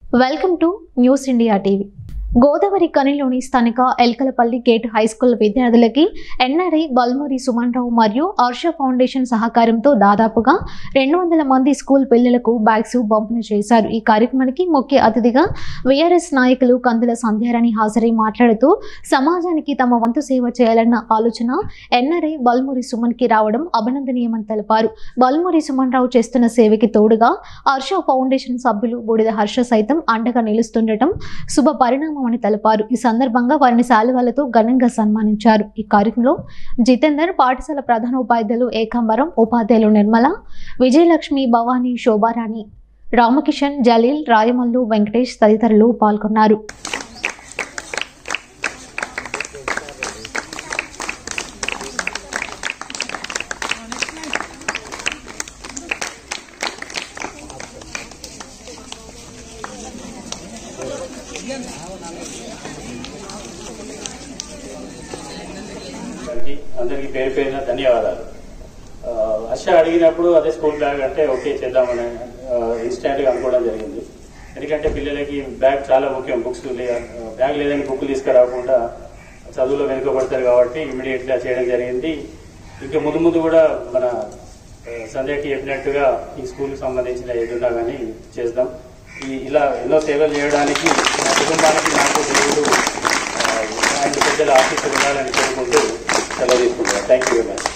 welcome to news India TV Godavari కనిలోని స్థానిక Elkalapalli gate high school విద్యార్థులకి ఎన్ఆర్ఐ బల్మూరి సుమన్ రావు మరియు హర్ష ఫౌండేషన్ సహకారంతో దాదాపుగా రెండు వందల మంది స్కూల్ పిల్లలకు బ్యాగ్స్ పంపిణీ చేశారు ఈ కార్యక్రమానికి ముఖ్య అతిథిగా విఆర్ఎస్ నాయకులు కందుల సంధ్యారాణి హాజరై మాట్లాడుతూ సమాజానికి తమ వంతు సేవ చేయాలన్న ఆలోచన ఎన్ఆర్ఐ బల్మూరి సుమన్ కి రావడం అభినందనీయమని తెలిపారు బల్మూరి సుమన్ రావు చేస్తున్న సేవకి తోడుగా హర్ష ఫౌండేషన్ సభ్యులు బూడిద హర్ష సైతం అండగా నిలుస్తుండటం శుభ పరిణామం అని తెలిపారు ఈ సందర్భంగా వారిని శాలువాలతో ఘనంగా సన్మానించారు ఈ కార్యక్రమంలో జితేందర్ పాఠశాల ప్రధాన ఉపాధ్యాయులు ఏకాంబరం ఉపాధ్యాయులు నిర్మల విజయలక్ష్మి భవానీ శోభారాణి రామకిషన్ జలీల్ రాయమల్లు వెంకటేష్ తదితరులు పాల్గొన్నారు గారికి అందరికీ పేరు పేరున ధన్యవాదాలు ఆ, హర్ష అడిగినప్పుడు అదే స్కూల్ బ్యాగ్ అంటే ఓకే చేద్దామని ఇన్స్టెంట్ గా అనుకోవడం జరిగింది ఎందుకంటే పిల్లలకి బ్యాగ్ చాలా ముఖ్యం బుక్స్ బ్యాగ్ లేదని బుక్ తీసుకురాకుండా చదువులో వెనుకబడతారు కాబట్టి ఇమీడియట్ గా చేయడం జరిగింది ఇంకా ముందు ముందు కూడా మన ఆ, సంధ్యకి చెప్పినట్టుగా ఈ స్కూల్ కి సంబంధించిన ఏదున్నా కానీ చేద్దాం ఈ ఇలా ఎన్నో సేవలు చేయడానికి నా కుటుంబానికి నాకు దేవుడు ఆ, ఆయన పెద్దల ఆఫీసులు ఉండాలని కోరుకుంటూ సెలవు తీసుకుంటాను థ్యాంక్ యూ వెరీ మచ్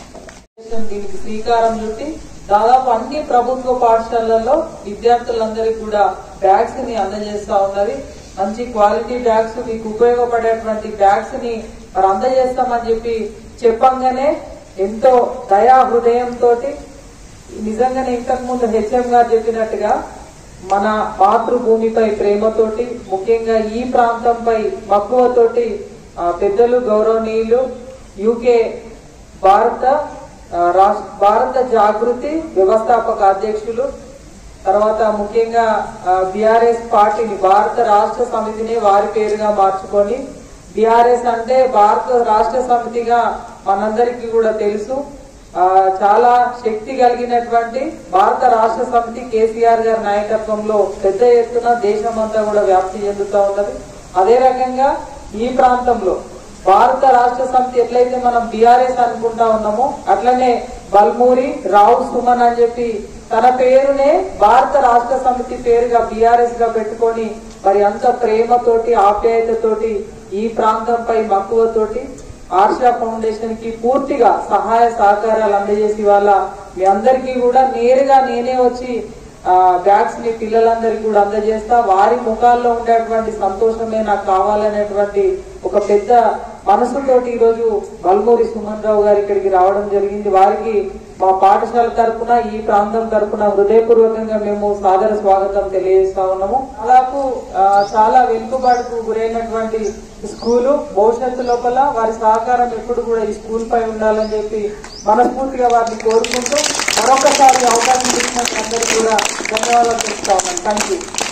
దీనికి శ్రీకారం చుట్టి దాదాపు అన్ని ప్రభుత్వ పాఠశాలల్లో విద్యార్థులందరికీ కూడా బ్యాగ్స్ ని అందజేస్తా ఉన్నది మంచి క్వాలిటీ బ్యాగ్స్ మీకు ఉపయోగపడేటువంటి బ్యాగ్స్ ని మరి అందజేస్తామని చెప్పి చెప్పంగానే ఎంతో దయా హృదయంతో నిజంగానే ఇంతకు ముందు హెచ్ఎం గారు చెప్పినట్టుగా మన మాతృభూమిపై ప్రేమతోటి ముఖ్యంగా ఈ ప్రాంతంపై మక్కువతోటి ఆ, పెద్దలు గౌరవనీయులు యూకే భారత ఆ, రాష్ట్ర భారత జాగృతి వ్యవస్థాపక అధ్యక్షులు తర్వాత ముఖ్యంగా బీఆర్ఎస్ పార్టీని భారత రాష్ట్ర సమితిని వారి పేరుగా మార్చుకొని బీఆర్ఎస్ అంటే భారత రాష్ట్ర సమితిగా మనందరికీ కూడా తెలుసు ఆ, చాలా శక్తి కలిగినటువంటి భారత రాష్ట్ర సమితి కేసీఆర్ గారి నాయకత్వంలో పెద్ద ఎత్తున దేశమంతా కూడా వ్యాప్తి చెందుతా ఉన్నది అదే రకంగా ఈ ప్రాంతంలో భారత రాష్ట్ర సమితి ఎట్లయితే మనం బీఆర్ఎస్ అనుకుంటా ఉన్నామో అట్లనే బల్మూరి రావు సుమన్ అని చెప్పి తన పేరునే భారత రాష్ట్ర సమితి పేరుగా బీఆర్ఎస్ గా పెట్టుకొని మరి అంత ప్రేమతోటి ఆప్యాయతతోటి ఈ ప్రాంతంపై మక్కువతోటి ఆర్షా ఫౌండేషన్ కి పూర్తిగా సహాయ సహకారాలు అందజేసి వాళ్ళ మీ అందరికీ కూడా నేరుగా నేనే వచ్చి ఆ, బ్యాగ్స్ ని పిల్లలందరికీ కూడా అందజేస్తా వారి ముఖాల్లో ఉండేటువంటి సంతోషమే నాకు కావాలనేటువంటి ఒక పెద్ద మనసుతోటి ఈ రోజు బల్మూరి సుమన్ రావు గారు ఇక్కడికి రావడం జరిగింది వారికి మా పాఠశాల తరపున ఈ ప్రాంతం తరపున హృదయపూర్వకంగా మేము సాదర స్వాగతం తెలియజేస్తా ఉన్నాము దాదాపు ఆ, చాలా వెనుకబాటుకు గురైనటువంటి స్కూలు భవిష్యత్తు లోపల వారి సహకారం ఎప్పుడు కూడా ఈ స్కూల్ పై ఉండాలని చెప్పి మనస్ఫూర్తిగా వారిని కోరుకుంటూ మరొకసారి అవకాశం ఇచ్చినందుకు అందరికీ కూడా ధన్యవాదాలు తెలుపుతా ఉన్నాను థ్యాంక్ యూ